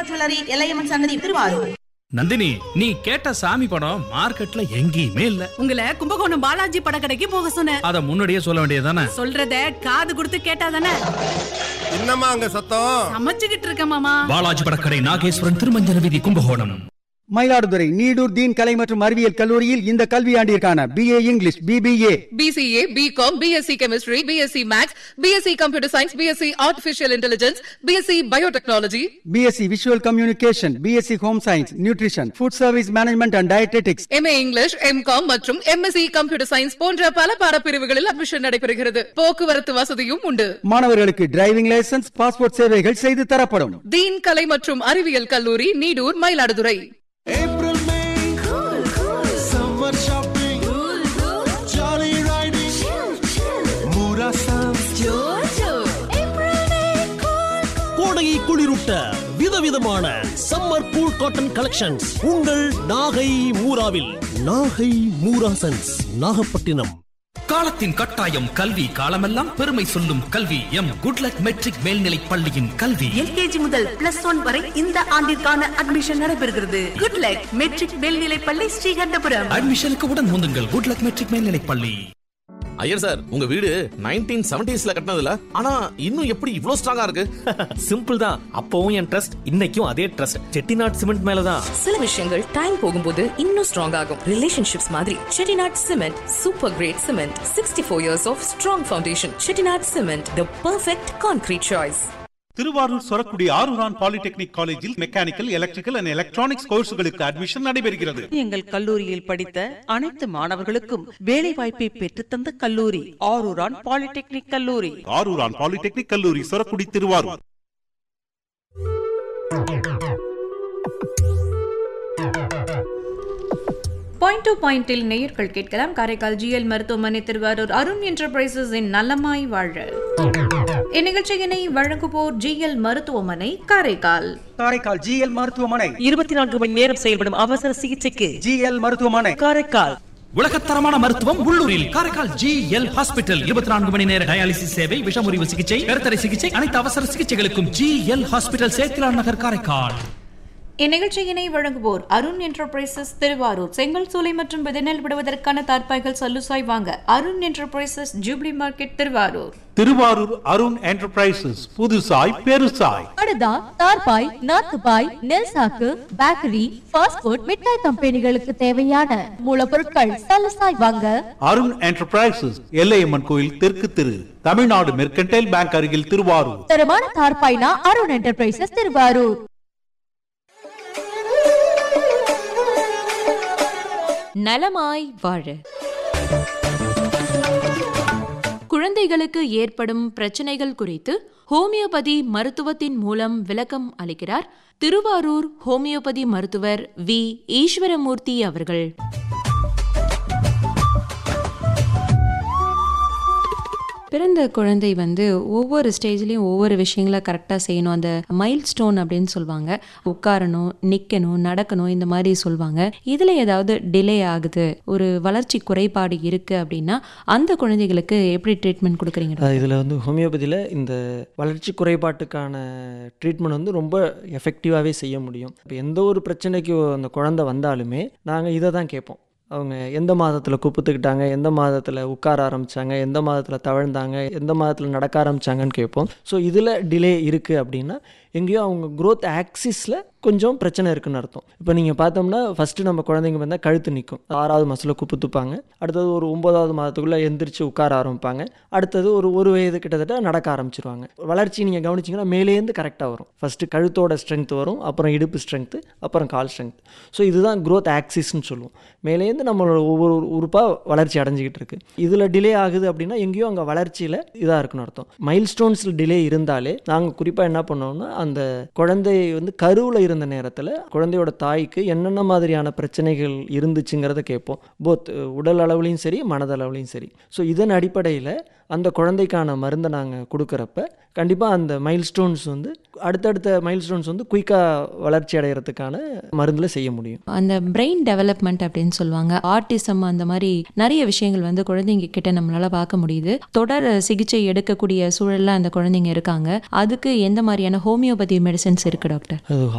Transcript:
Jewellery Ellaiyamman சன்னதி திருவாரூர் நந்தினி நீ கேட்ட சாமி படம் மார்க்கெட்ல எங்கேயுமே இல்ல உங்களை கும்பகோணம் பாலாஜி படக்கடைக்கு போக சொன்னேன் அத முன்னாடியே சொல்ல வேண்டியதுதானே சொல்றத காது கொடுத்து கேட்டாதானே என்னம்மா அங்க சத்தம் சமைச்சுக்கிட்டு இருக்க மாமா பாலாஜி படக்கடை நாகேஸ்வரன் திருமஞ்சன வீதி கும்பகோணம் மயிலாடுதுறை நீடூர் தீன் கலை மற்றும் அறிவியல் கல்லூரியில் இந்த கல்வியாண்டிற்கான BA English BBA BCA, BCom, BSc Chemistry, BSc Maths, BSc Computer Science, BSc Artificial Intelligence, BSc Biotechnology, BSc visual communication BSc home science nutrition food service management and dietetics MA English, MCom மற்றும் MSc Computer Science போன்ற பல பாடப்பிரிவுகளில் admission நடைபெறுகிறது போக்குவரத்து வசதியும் உண்டு மாணவர்களுக்கு driving licence passport சேவைகள் செய்து தரப்படும் தீன் கலை மற்றும் அறிவியல் கல்லூரி Needur Mayiladuthurai April, May, cool, cool. Summer shopping, cool, cool. Jolly riding, chill, chill. Mura sounds, கோடையை குளிரூட்ட விதவிதமான சம்மர் கூல் காட்டன் கலெக்ஷன்ஸ் உங்கள் நாகை மூராவில் நாகை மூராசன்ஸ் நாகப்பட்டினம் காலத்தின் கட்டாயம் கல்வி காலமெல்லாம் பெருமை சொல்லும் கல்வி எம் குட்லக் மெட்ரிக் மேல்நிலை பள்ளியின் கல்வி எல்கேஜி முதல் பிளஸ் ஒன் வரை இந்த ஆண்டிற்கான அட்மிஷன் நடைபெறுகிறது குட் லக் மெட்ரிக் மேல்நிலைப் பள்ளி ஸ்ரீகண்டபுரம் அட்மிஷனுக்கு உடன் முந்துங்கள் குட்லக் மெட்ரிக் மேல்நிலை பள்ளி ஐயர் சார் உங்க வீடு நைன்டீன் செவன்டிஸ்ல கட்டினதுல ஆனா இன்னும் எப்படி இவ்ளோ ஸ்ட்ராங்கா இருக்கு சிம்பிள் தான் அப்பவும் என் ட்ரஸ்ட் இன்னைக்கும் அதே ட்ரஸ்ட் செட்டிநாட் சிமெண்ட் மேலதான் சில விஷயங்கள் டைம் போகும்போது இன்னும் ஸ்ட்ராங் ஆகும் ரிலேஷன்ஷிப்ஸ் மாதிரி Chettinad cement super great cement sixty four years of strong foundation Chettinad cement the perfect concrete choice Thiruvarur Sorakkudi Aruran polytechnic காலேஜில் மெக்கானிக்கல் எலக்ட்ரிக்கல் அண்ட் எலக்ட்ரானிக்ஸ் கோர்ஸுகளுக்கு அட்மிஷன் நடைபெறுகிறது எங்கள் கல்லூரியில் படித்த அனைத்து மாணவர்களுக்கும் வேலை வாய்ப்பை பெற்றுத்தந்த கல்லூரி ஆரூரான் பாலிடெக்னிக் கல்லூரி ஆரூரான் பாலிடெக்னிக் கல்லூரி சொரக்குடி திருவாரூர் பாயிண்ட் டு பாயிண்டில் நேயர்கள் கேட்கலாம் காரைக்கால் ஜிஎல் மருத்துவமனை திருவாரூர் அருண் என்டர்பிரைசஸ் இன் நலமாய் வாழ இந்நிகழ்ச்சியினை வழங்குவோர் ஜிஎல் மருத்துவமனை காரைக்கால் காரைக்கால் ஜிஎல் மருத்துவமனை இருபத்தி நான்கு மணி நேரம் செயல்படும் அவசர சிகிச்சைக்கு ஜிஎல் மருத்துவமனை காரைக்கால் உலகத்தரமான மருத்துவம் உள்ளூரில் காரைக்கால் ஜி எல் ஹாஸ்பிட்டல் இருபத்தி நான்கு மணி நேர டயாலிசிஸ் சேவை விஷமுறிவு சிகிச்சை கருத்தடை சிகிச்சை அனைத்து அவசர சிகிச்சைகளுக்கும் G L hospital Sethilan Nagar Karaikal இந்நிகழ்ச்சியினை வழங்குவோர் அருண் என்டர்பிரைசஸ் திருவாரூர் செங்கல் சூளை மற்றும் விதைநெல் விடுவதற்கான தார்ப்பாய்கள் சல்லுசாய் வாங்க Arun enterprises jubilee market Thiruvarur Thiruvarur Arun enterprises புதுசாய் பெருசாய் படுதா தார்பாய் நாத்துபாய் நெல் சாக்கு பேக்கரி ஃபாஸ்ட் ஃபுட் மிட்டாய் கம்பெனிகளுக்கு தேவையான மூலப்பொருட்கள் சலசாய் வாங்க அருண் என்டர்பிரைசஸ் எல்லையம்மன் கோயில் தெற்கு திரு தமிழ்நாடு மெர்கன்டைல் பேங்க் அருகில் திருவாரூர் தரமான தார்பாய்னா அருண் என்டர்பிரைசஸ் திருவாரூர் நலமாய் வாழ குழந்தைகளுக்கு ஏற்படும் பிரச்சனைகள் குறித்து ஹோமியோபதி மருத்துவத்தின் மூலம் விளக்கம் அளிக்கிறார் திருவாரூர் ஹோமியோபதி மருத்துவர் வி ஈஸ்வரமூர்த்தி அவர்கள் பிறந்த குழந்தை வந்து ஒவ்வொரு ஸ்டேஜ்லேயும் ஒவ்வொரு விஷயங்களை கரெக்டாக செய்யணும் அந்த மைல் ஸ்டோன் அப்படின்னு சொல்லுவாங்க உட்காரணும் நிற்கணும் நடக்கணும் இந்த மாதிரி சொல்லுவாங்க இதில் ஏதாவது டிலே ஆகுது ஒரு வளர்ச்சி குறைபாடு இருக்குது அப்படின்னா அந்த குழந்தைகளுக்கு எப்படி ட்ரீட்மெண்ட் கொடுக்குறீங்க இதில் வந்து ஹோமியோபதியில் இந்த வளர்ச்சி குறைபாட்டுக்கான ட்ரீட்மெண்ட் வந்து ரொம்ப எஃபெக்டிவாகவே செய்ய முடியும் இப்போ எந்த ஒரு பிரச்சனைக்கு அந்த குழந்தை வந்தாலுமே நாங்கள் இதை தான் கேட்போம் அவங்க எந்த மாதத்தில் குப்புத்துக்கிட்டாங்க எந்த மாதத்தில் உட்கார ஆரம்பித்தாங்க எந்த மாதத்தில் தவழ்ந்தாங்க எந்த மாதத்தில் நடக்க ஆரம்பித்தாங்கன்னு கேட்போம் ஸோ இதில் டிலே இருக்குது அப்படின்னா எங்கேயோ அவங்க growth ஆக்சிஸில் கொஞ்சம் பிரச்சனை இருக்குன்னு அர்த்தம் இப்போ நீங்கள் பார்த்தோம்னா ஃபஸ்ட்டு நம்ம குழந்தைங்க வந்தால் கழுத்து நிற்கும் ஆறாவது மாதத்தில் குப்பு துப்பாங்க அடுத்தது ஒரு ஒன்பதாவது மாதத்துக்குள்ளே எந்திரிச்சு உட்கார ஆரம்பிப்பாங்க அடுத்தது ஒரு ஒரு வயது கிட்டத்தட்ட நடக்க ஆரம்பிச்சிருவாங்க வளர்ச்சி நீங்கள் கவனிச்சிங்கன்னா மேலேருந்து கரெக்டாக வரும் ஃபஸ்ட்டு கழுத்தோட ஸ்ட்ரென்த் வரும் அப்புறம் இடுப்பு ஸ்ட்ரென்த்து அப்புறம் கால் ஸ்ட்ரென்த் ஸோ இதுதான் growth ஆக்சிஸ்ன்னு சொல்லுவோம் மேலேருந்து நம்மளோட ஒவ்வொரு உறுப்பாக வளர்ச்சி அடைஞ்சிக்கிட்டு இருக்கு இதில் டிலே ஆகுது அப்படின்னா எங்கேயோ அங்கே வளர்ச்சியில் இதாக இருக்குன்னு அர்த்தம் மைல் ஸ்டோன்ஸில் டிலே இருந்தாலே நாங்கள் குறிப்பாக என்ன பண்ணோம்னா அந்த குழந்தை வந்து கருவில் இருந்த நேரத்தில் குழந்தையோட தாய்க்கு என்னென்ன மாதிரியான பிரச்சனைகள் இருந்துச்சுங்கிறத கேட்போம் போத் உடல் அளவுலையும் சரி மனதளவுலையும் சரி ஸோ இதன் அடிப்படையில் அந்த குழந்தைக்கான மருந்தை நாங்கள் கொடுக்குறப்ப கண்டிப்பாக அந்த மைல் ஸ்டோன்ஸ் வந்து அடுத்தடுத்த மைல் ஸ்டோன்ஸ் வந்து குயிக்காக வளர்ச்சி அடைகிறதுக்கான மருந்தில் செய்ய முடியும் அந்த பிரெயின் டெவலப்மெண்ட் அப்படின்னு சொல்லுவாங்க ஆர்டிசம் அந்த மாதிரி நிறைய விஷயங்கள் வந்து குழந்தைங்க கிட்ட நம்மளால பார்க்க முடியுது தொடர் சிகிச்சை எடுக்கக்கூடிய சூழல்ல அந்த குழந்தைங்க இருக்காங்க அதுக்கு எந்த மாதிரியான ஹோமியோபதி மெடிசன்ஸ் இருக்கு டாக்டர் அது